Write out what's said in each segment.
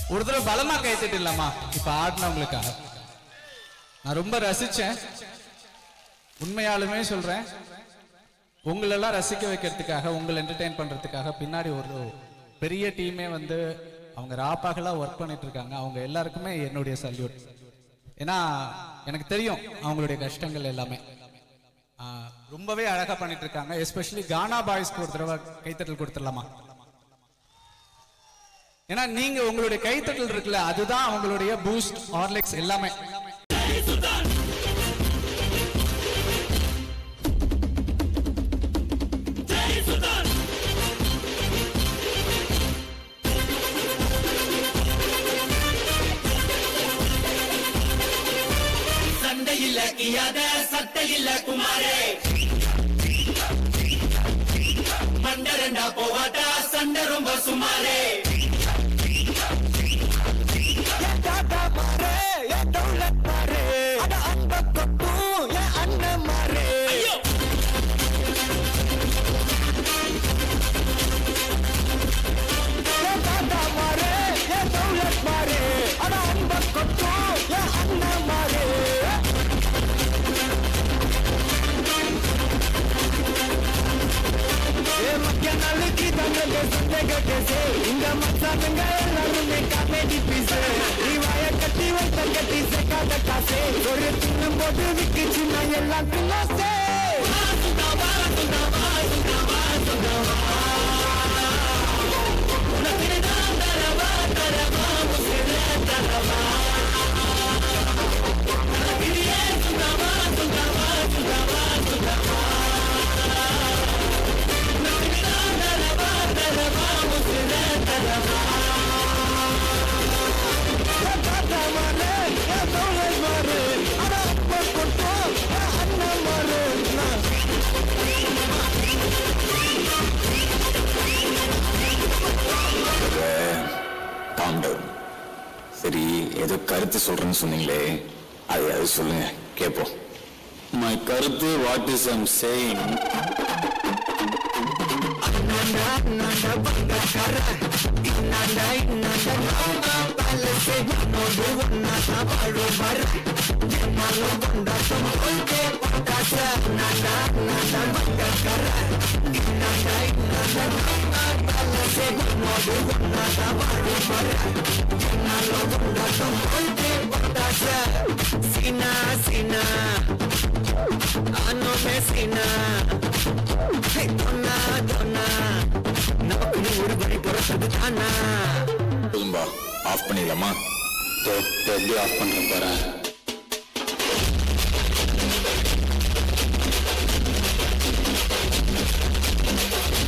ஒரு தடவை பலமா கைத்தட்டு இல்லாமா இப்ப ஆடினவங்களுக்காக நான் ரொம்ப ரசிச்சேன் உண்மையாலுமே சொல்றேன் உங்களெல்லாம் ரசிக்க வைக்கிறதுக்காக உங்களை என்டர்டெயின் பண்றதுக்காக பின்னாடி ஒரு பெரிய டீமே வந்து அவங்க ராப்பாகலா ஒர்க் பண்ணிட்டு இருக்காங்க அவங்க எல்லாருக்குமே என்னுடைய சல்யூட் ஏன்னா எனக்கு தெரியும் அவங்களுடைய கஷ்டங்கள் எல்லாமே ஆ, ரொம்பவே அழகா பண்ணிட்டு இருக்காங்க எஸ்பெஷலி கானா பாய்ஸ்க்கு ஒரு தடவை கைத்தட்டல் கொடுத்துடலாமா ஏன்னா நீங்க உங்களுடைய கைத்தட்டல் இருக்குல்ல அதுதான் அவங்களுடைய பூஸ்ட் ஹார்லிக்ஸ் எல்லாமே சண்டையில்ல இயாத சட்டையில்ல குமாரே மண்டரண்டா போவாட்டா சண்டை ரொம்ப சுமாரே ஐயோ இந்த மச்சானுங்க எல்லாருமே காமெடி பீஸ் இவாய கட்டி வைத்த கட்டி சேர்க்காத காசே ஒரு தின்னும் போது விக்குச்சுன்னா எல்லாருக்கும் லாசே calm down. சரி ஏதோ கருத்து சொல்றேன்னு சொன்னீங்களே அது அது சொல்லுங்க கேட்போம் மை கருத்து what is I'm saying Sina, Sina, ano me Sina, hey Donna, Donna, நமக்கு ஒரு வழி பிறந்தது தானா போதும்பா ஆஃப் பண்ணிடலாமா தோ, தோ, எப்படி ஆஃப் பண்றேன் பாரு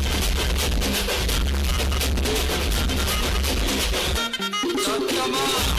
சத்தமா